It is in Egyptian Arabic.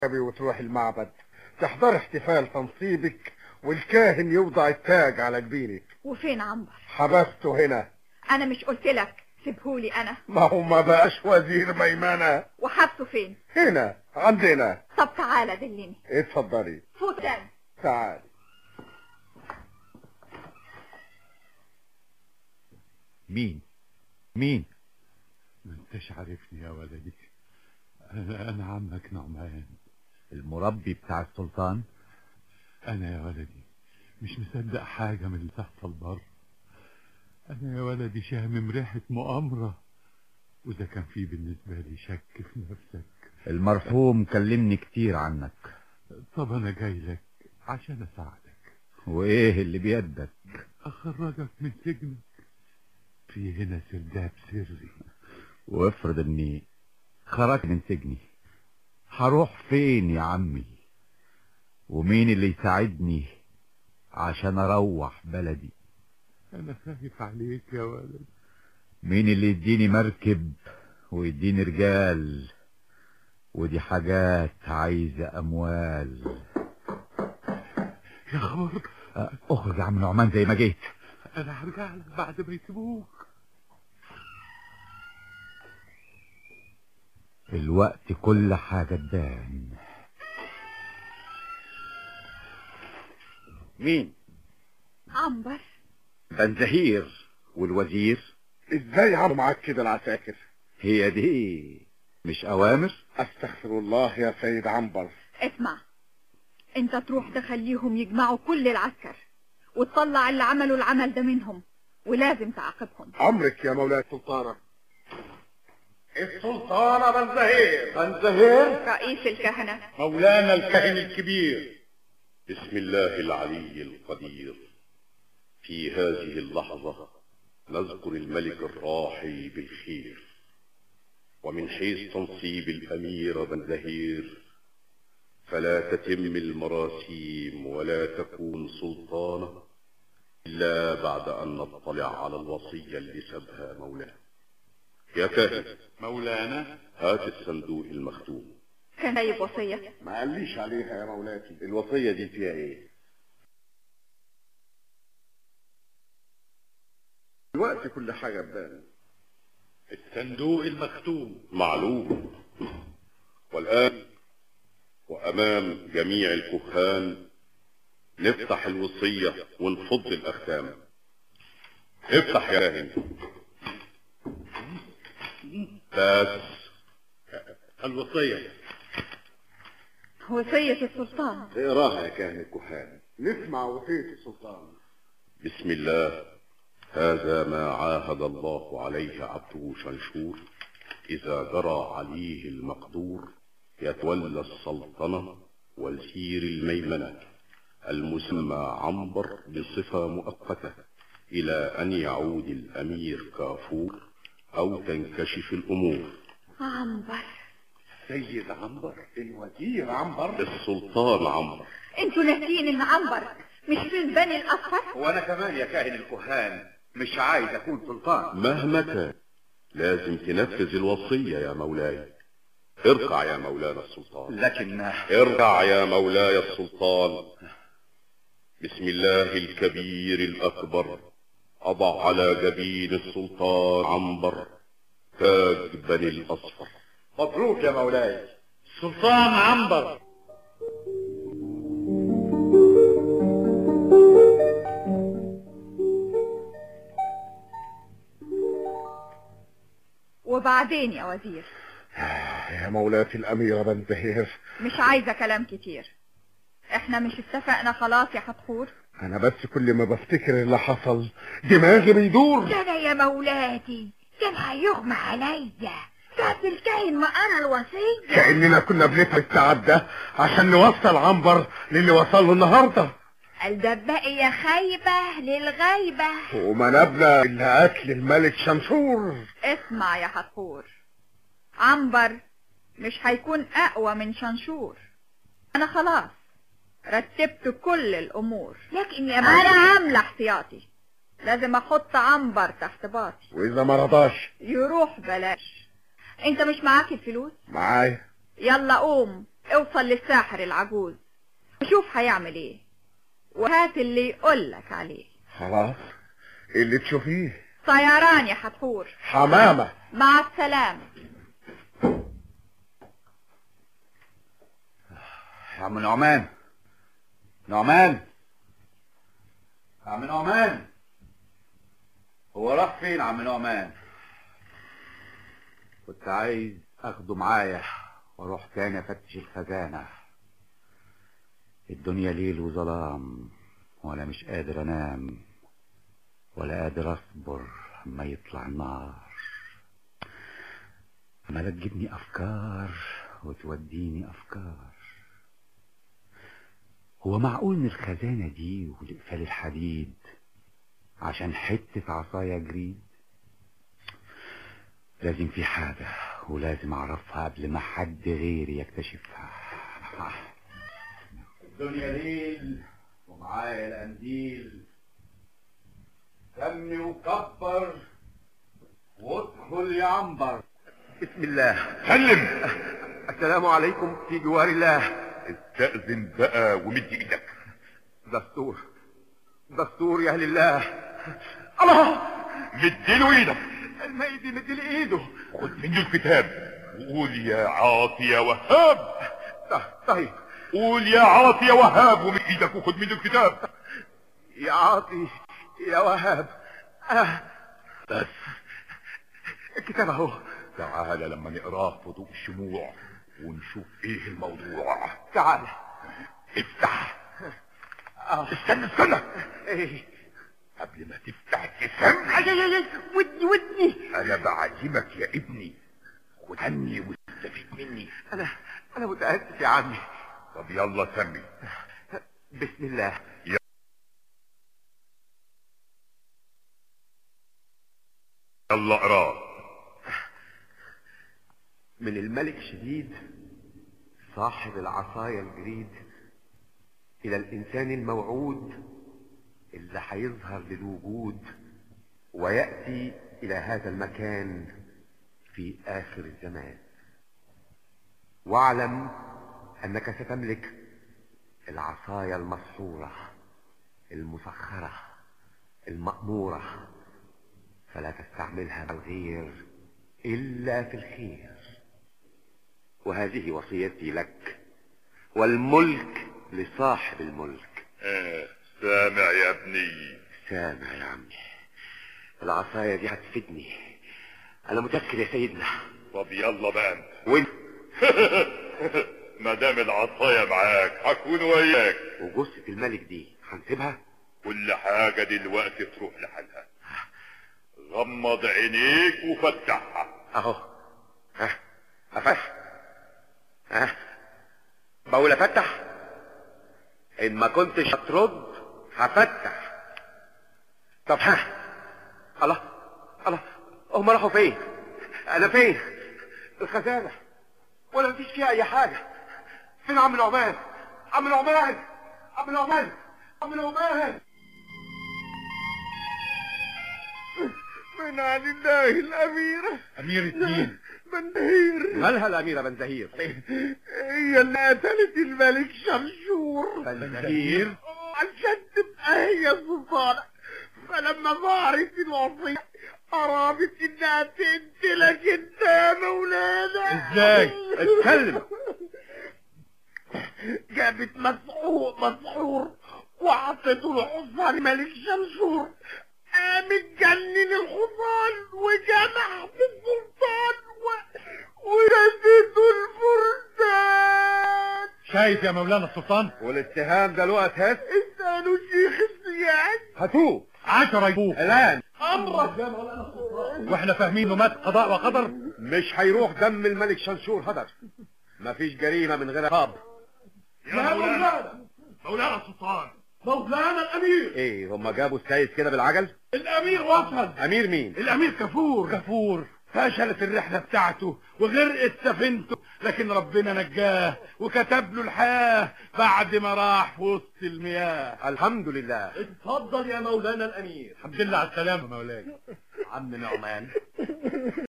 وتروح المعبد تحضر احتفال تنصيبك والكاهن يوضع التاج على جبينك وفين عنبر حبسته هنا انا مش قلت لك سيبهولي انا ما هو ما بقاش وزير ميمنة وحبسه فين هنا عندنا طب تعالى دلني اتفضلي فوت تاني تعالي مين مين ما انتش عارفني يا ولدي انا انا عمك نعمان المربي بتاع السلطان انا يا ولدي مش مصدق حاجة من اللي تحصل بره انا يا ولدي شامم ريحة مؤامرة وده كان فيه بالنسبة لي شك في نفسك المرحوم كلمني كتير عنك طب انا جاي لك عشان اساعدك وايه اللي بيدك اخرجك من سجنك في هنا سرداب سري وافرض اني خرجت من سجني هروح فين يا عمي ومين اللي يساعدني عشان اروح بلدي انا خايف عليك يا ولد مين اللي يديني مركب ويديني رجال ودي حاجات عايزة اموال يا خبر أه، اخرج يا عم نعمان زي ما جيت انا هرجع لك بعد ما يسيبوك الوقت كل حاجة تبان مين عنبر بنزهير والوزير ازاي عملوا معاك كده العساكر هي دي مش اوامر استغفر الله يا سيد عنبر اسمع انت تروح تخليهم يجمعوا كل العسكر وتطلع اللي عملوا العمل ده منهم ولازم تعاقبهم امرك يا مولاي السلطانة السلطانة بنزهير بنزهير رئيس الكهنة مولانا الكاهن الكبير بسم الله العلي القدير في هذه اللحظة نذكر الملك الراحل بالخير ومن حيث تنصيب الأمير بنزهير فلا تتم المراسيم ولا تكون سلطانة إلا بعد أن نطلع على الوصية اللي سابها مولاه يا كاهن مولانا هات الصندوق المختوم كان جايب وصية ما قاليش عليها يا مولاتي الوصية دي فيها ايه دلوقتي كل حاجة تبان الصندوق المختوم معلوم والآن وأمام جميع الكهان نفتح الوصية ونفض الأختام افتح يا كاهن بس الوصية وصية السلطان اقراها يا كاهن الكهان نسمع وصية السلطان بسم الله هذا ما عاهد الله عليه عبده شنشور إذا جرى عليه المقدور يتولى السلطنة والسير الميمنة المسمى عنبر بصفة مؤقتة إلى أن يعود الأمير كافور أو تنكشف الأمور عنبر سيد عنبر الوزير عنبر السلطان عنبر انتوا ناسيين ان عنبر مش من بني الاصفر وانا كمان يا كاهن الكهان مش عايز اكون سلطان مهما كان لازم تنفذ الوصية يا مولاي اركع يا مولانا السلطان لكن اركع يا مولاي السلطان بسم الله الكبير الأكبر أضع على جبين السلطان عنبر تاج بني الأصفر مبروك يا مولاي سلطان عنبر وبعدين يا وزير يا مولاتي الأميرة بنزهير مش عايزة كلام كتير احنا مش اتفقنا خلاص يا حتحور أنا بس كل ما بفتكر اللي حصل دماغي بيدور ده انا يا مولاتي كان هيغمى عليا كانت الكاهن ما قرا الوصية كأننا كنا بنتعب التعب ده عشان نوصل عنبر للي وصل له النهارده الدباقي يا خايبة للغايبة وما نبنى إلا قتل الملك شمشور اسمع يا حتحور عنبر مش هيكون اقوى من شنشور انا خلاص رتبت كل الامور لكن يا انا مولاتي عامله احتياطي لازم احط عنبر تحت باطي وإذا ما رضاش يروح بلاش انت مش معاك الفلوس معايا يلا قوم اوصل للساحر العجوز وشوف هيعمل ايه وهات اللي يقولك عليه خلاص اللي تشوفيه طيران يا حتحور حمامة مع السلامة يا عم نعمان نعمان يا عم نعمان هو راح فين عم نعمان كنت عايز اخده معايا واروح تاني افتش الخزانة الدنيا ليل وظلام وانا مش قادر انام ولا قادر اصبر اما يطلع النار عمالة تجيبني افكار وتوديني افكار هو معقول ان الخزانة دي والاقفال الحديد عشان حتة عصاية جريد لازم في حاجة ولازم اعرفها قبل ما حد غيري يكتشفها الدنيا ليل ومعايا القنديل سمي وكبر وادخل يا عنبر بسم الله سلم السلام عليكم في جوار الله استأذن بقى ومد ايدك دستور دستور يا اهل الله الله مديله ايدك الميدي مدي ايده خد منه الكتاب وقول يا عاطي يا وهاب طيب قول يا عاطي يا وهاب ومد ايدك وخد منه الكتاب يا عاطي يا وهاب آه. بس الكتاب اهو تعال لما نقراه في ضوء الشموع ونشوف ايه الموضوع تعال افتح آه. استنى استنى ايه قبل ما تفتح تفهم أي أي أي ودني ودني انا بعلمك يا ابني خدني واستفيد مني انا انا متاسف يا عمي طب يلا سمي بسم الله يلا اقراه من الملك شديد صاحب العصاية الجريد إلى الإنسان الموعود اللي هيظهر للوجود ويأتي إلى هذا المكان في آخر الزمان واعلم أنك ستملك العصاية المسحورة المسخرة المأمورة فلا تستعملها بالغير إلا في الخير وهذه وصيتي لك والملك لصاحب الملك آه سامع يا ابني سامع يا عمي العصاية دي هتفيدني أنا متأكد يا سيدنا طب يلا بقى انت وانت ما دام العصاية معاك هكون وياك وجثة الملك دي هنسيبها كل حاجة دلوقتي تروح لحالها غمض عينيك وفتحها اهو ها افتح ها بقول افتح ان ما كنتش هترد هفتح طب ها الله الله هم راحوا فين انا فين الخزانة ولا مفيش فيها اي حاجة فين عم نعمان عم نعمان عم نعمان عم نعمان من عن الله الأميرة أمير الدين بندهير مالها الاميرة بنزهير هي اللي قتلت الملك شمشور بنزهير عشان تبقى هي السلطانة فلما ظهرت الوصية قربت انها تقتلك انت يا مولانا ازاي اتكلم جابت مسحور مسحور وحطته الحصان ملك شمشور قام اتجنن الحصان وجمع في السلطان و... ونسيته الفرسان شايف يا مولانا السلطان والاتهام ده له اساس اسألوا شيخ السياج هاتوه عشرة يبوه الان أمرك واحنا فاهمين انه مات قضاء وقدر مش هيروح دم الملك شنشور هدر مفيش جريمة من غير عقاب يا مولانا مولانا السلطان مولانا الأمير ايه هم جابوا السيد كده بالعجل الأمير وصل امير مين الأمير كفور كفور فشلت الرحلة بتاعته وغرقت سفينته لكن ربنا نجاه وكتب له الحياة بعد ما راح في وسط المياه الحمد لله اتفضل يا مولانا الأمير الحمد لله على السلامة مولاي عم نعمان